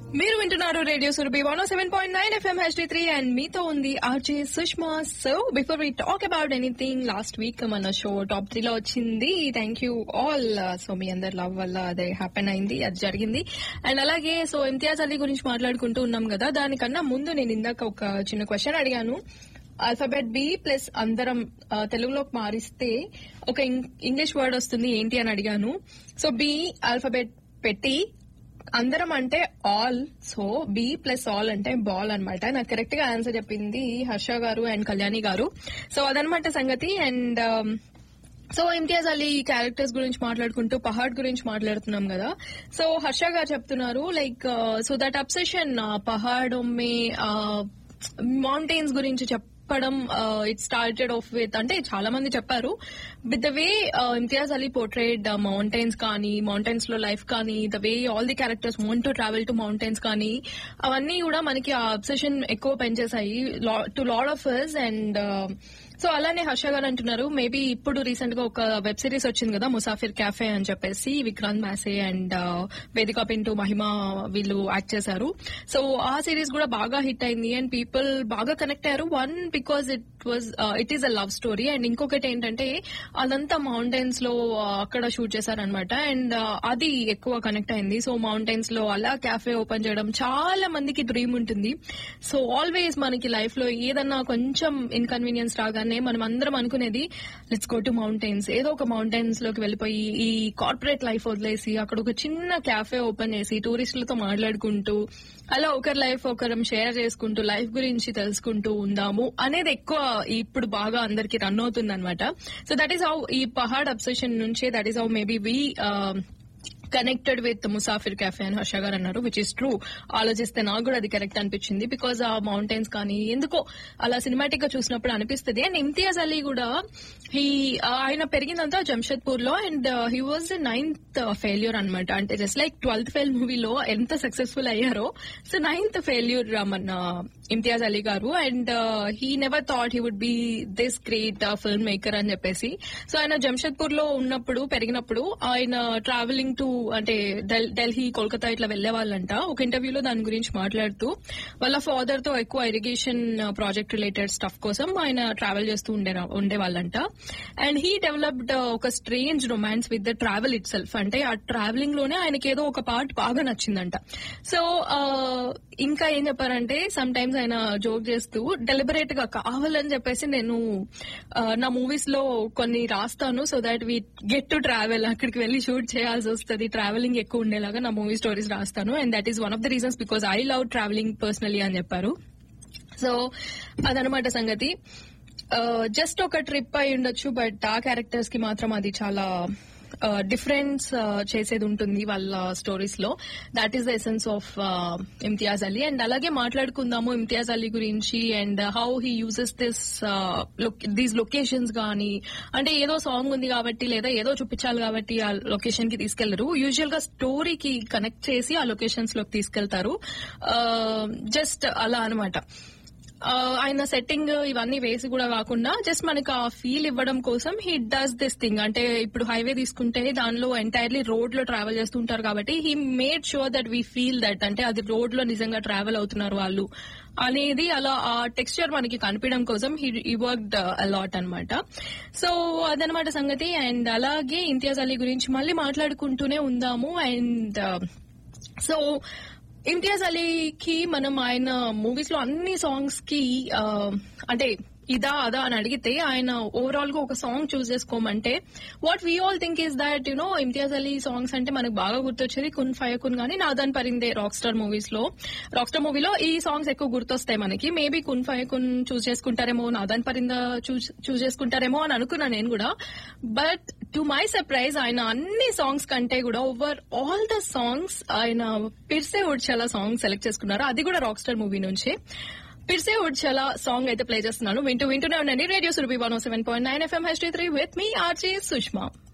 మీరు వింటున్నారు radio Surabhi one seven point nine FM HD three and మీతో ఉంది RJ Sushma so before we talk about anything last week మన show top three లో వచ్చింది థ్యాంక్ యూ ఆల్ సో మీ అందరి లవ్ వల్ల అదే హ్యాపెన్ అయింది అది జరిగింది అండ్ అలాగే సో ఇంతియాజ్ అలీ గురించి మాట్లాడుకుంటూ ఉన్నాం కదా దానికన్నా ముందు నేను ఇందాక ఒక చిన్న క్వశ్చన్ అడిగాను ఆల్ఫాబెట్ బి ప్లస్ అందరం ఆ, తెలుగులోకి మారిస్తే ఒక ఇం- ఇంగ్లీష్ వర్డ్ వస్తుంది ఏంటి అని అడిగాను సో బి ఆల్ఫాబెట్ పెట్టి అందరం అంటే all so B plus all అంటే బాల్ అన్నమాట నాకు కరెక్ట్ గా ఆన్సర్ చెప్పింది హర్ష గారు అండ్ కళ్యాణి గారు సో అదనమాట సంగతి and so Imtiaz Ali characters గురించి మాట్లాడుకుంటూ పహాడ్ గురించి మాట్లాడుతున్నాం కదా సో హర్ష గారు చెప్తున్నారు లైక్ సో దట్ అబ్సెషన్ పహాడ్ మే మౌంటైన్స్ గురించి చెప్పడం ఇట్ స్టార్టెడ్ ఆఫ్ విత్ అంటే చాలా మంది చెప్పారు with the way Imtiaz Ali portrayed mountains కానీ మౌంటైన్స్ లో లైఫ్ కానీ the way all the characters want to travel to mountains కానీ అవన్నీ కూడా మనకి ఆ అబ్సెషన్ ఎక్కువ పెంచేశాయి to lot of us and so అలానే హర్ష గారు అంటున్నారు మేబీ ఇప్పుడు రీసెంట్ గా ఒక వెబ్ సిరీస్ వచ్చింది కదా ముసాఫిర్ క్యాఫే అని చెప్పేసి విక్రాంత్ మాసే అండ్ వేదిక పింటూ మహిమ వీళ్ళు యాక్ట్ చేశారు సో ఆ సిరీస్ కూడా బాగా హిట్ అయింది అండ్ పీపుల్ బాగా కనెక్ట్ అయ్యారు one because it was it is a love story and ఇంకొకటి ఏంటంటే అదంతా మౌంటైన్స్ లో uh, అక్కడ షూట్ చేశారనమాట అండ్ అది ఎక్కువ కనెక్ట్ అయింది సో మౌంటైన్స్ లో అలా క్యాఫే ఓపెన్ చేయడం చాలా మందికి డ్రీమ్ ఉంటుంది సో ఆల్వేస్ మనకి లైఫ్ లో ఏదన్నా కొంచెం ఇన్కన్వీనియన్స్ రాగానే మనం అందరం అనుకునేది లెట్స్ గో టు మౌంటైన్స్ ఏదో ఒక మౌంటైన్స్ లోకి వెళ్ళిపోయి ఈ కార్పొరేట్ లైఫ్ వదిలేసి అక్కడ ఒక చిన్న క్యాఫే ఓపెన్ చేసి టూరిస్టులతో మాట్లాడుకుంటూ అలా ఒకరి లైఫ్ ఒకరం షేర్ చేసుకుంటూ లైఫ్ గురించి తెలుసుకుంటూ ఉందాము అనేది ఎక్కువ ఇప్పుడు బాగా అందరికి రన్ అవుతుంది అనమాట సో దట్ ఈస్ హౌ ఈ పహాడ్ అబ్సెషన్ నుంచే that is how maybe we connected with Musafir cafe అని హర్ష గారు అన్నారు విచ్ ఇస్ ట్రూ ఆలోచిస్తే నాకు కూడా అది కరెక్ట్ అనిపించింది బికాజ్ ఆ మౌంటైన్స్ కానీ ఎందుకో అలా సినిమాటిక్ గా చూసినప్పుడు అనిపిస్తుంది అండ్ ఇమ్తియాజ్ అలీ కూడా హీ ఆయన పెరిగిందంతా జంషెద్పూర్ లో and he was ninth failure అనమాట అంటే జస్ట్ లైక్ ట్వెల్త్ ఫెయిల్ మూవీలో ఎంత సక్సెస్ఫుల్ అయ్యారో సో నైన్త్ ఫెయిల్యూర్ మన ఇమ్తియాజ్ అలీ గారు and he never thought he would be this great film maker అని చెప్పేసి సో ఆయన జంషెద్పూర్ లో ఉన్నప్పుడు పెరిగినప్పుడు ఆయన ట్రావెలింగ్ టు అంటే డెల్- ఢిల్లీ కోల్కతా ఇట్లా వెళ్లే వాళ్ళంట ఒక ఇంటర్వ్యూలో దాని గురించి మాట్లాడుతూ వాళ్ళ ఫాదర్ తో ఎక్కువ ఇరిగేషన్ ప్రాజెక్ట్ రిలేటెడ్ స్టఫ్ కోసం ఆయన ట్రావెల్ చేస్తూ ఉండే ఉండేవాళ్ళంట అండ్ హీ డెవలప్డ్ ఒక strange romance with the travel itself అంటే ఆ ట్రావెలింగ్ లోనే ఆయనకి ఏదో ఒక పార్ట్ బాగా నచ్చిందంట సో ఇంకా ఏం చెప్పారంటే సమ్ టైమ్స్ ఆయన జోక్ చేస్తూ డెలిబరేట్ గా కావాలని చెప్పేసి నేను ఆ, నా మూవీస్ లో కొన్ని రాస్తాను so that we get to travel అక్కడికి వెళ్లి షూట్ చేయాల్సి వస్తుంది ట్రావెలింగ్ ఎక్కువ ఉండేలాగా నా మూవీ స్టోరీస్ రాస్తాను and that is one of the reasons because I love travelling personally అని చెప్పారు సో అదనమాట సంగతి జస్ట్ ఒక ట్రిప్ అయి ఉండొచ్చు బట్ ఆ క్యారెక్టర్స్ కి మాత్రం అది చాలా డిఫరెన్స్ చేసేది ఉంటుంది వాళ్ళ స్టోరీస్ లో that is the essence of Imtiaz Ali and అలాగే మాట్లాడుకుందాము ఇమ్తియాజ్ అలీ గురించి and how he uses this these locations కానీ అంటే ఏదో సాంగ్ ఉంది కాబట్టి లేదా ఏదో చూపించాలి కాబట్టి ఆ లొకేషన్ కి తీసుకెళ్లరు యూజువల్ గా స్టోరీకి కనెక్ట్ చేసి ఆ లొకేషన్స్ లోకి తీసుకెళ్తారు జస్ట్ అలా అనమాట ఆ, ఆయన సెట్టింగ్ ఇవన్నీ వేసి కూడా కాకుండా జస్ట్ మనకి ఆ ఫీల్ ఇవ్వడం కోసం హీ డస్ దిస్ థింగ్ అంటే ఇప్పుడు హైవే తీసుకుంటే దానిలో ఎంటైర్లీ రోడ్ లో ట్రావెల్ చేస్తుంటారు కాబట్టి he made sure that we feel that అంటే అది రోడ్ లో నిజంగా ట్రావెల్ అవుతున్నారు వాళ్ళు అనేది అలా ఆ టెక్స్చర్ మనకి కనిపించడం కోసం హీ వర్క్డ్ అలాట్ అన్నమాట సో అదనమాట సంగతి అండ్ అలాగే ఇంతియాజ్ అలీ గురించి మళ్ళీ మాట్లాడుకుంటూనే ఉందాము అండ్ సో ఇమ్తియాజ్ అలీకి మనం ఆయన మూవీస్ లో అన్ని సాంగ్స్ కి ఆ, అంటే ఇదా అదా అని అడిగితే ఆయన ఓవరాల్ గా ఒక సాంగ్ చూస్ చేసుకోమంటే what we all think is that you know Imtiaz Ali songs అంటే మనకు బాగా గుర్తొచ్చేది కున్ ఫైవ్ కున్ గానీ Nadaan Parinde Rockstar movies లో రాక్ స్టార్ మూవీలో ఈ సాంగ్స్ ఎక్కువ గుర్తొస్తాయి మనకి మేబీ కున్ ఫైవ్ కున్ చూస్ చేసుకుంటారేమో నాదన్ పరింద చూస్ చేసుకుంటారేమో అని అనుకున్నా నేను కూడా బట్ టు మై సర్ప్రైజ్ ఆయన అన్ని సాంగ్స్ కంటే కూడా ఓవర్ ఆల్ ద సాంగ్స్ ఆయన పిర్సే ఉడ్చలా సాంగ్ సెలెక్ట్ చేసుకున్నారు అది కూడా రాక్ స్టార్ మూవీ నుంచి పిర్సే ఉడ్చలా సాంగ్ అయితే ప్లే చేస్తున్నాను వింటూ వింటూనే ఉండండి radio Surabhi one seven point nine FM H three with మీ ఆర్జే సుష్మా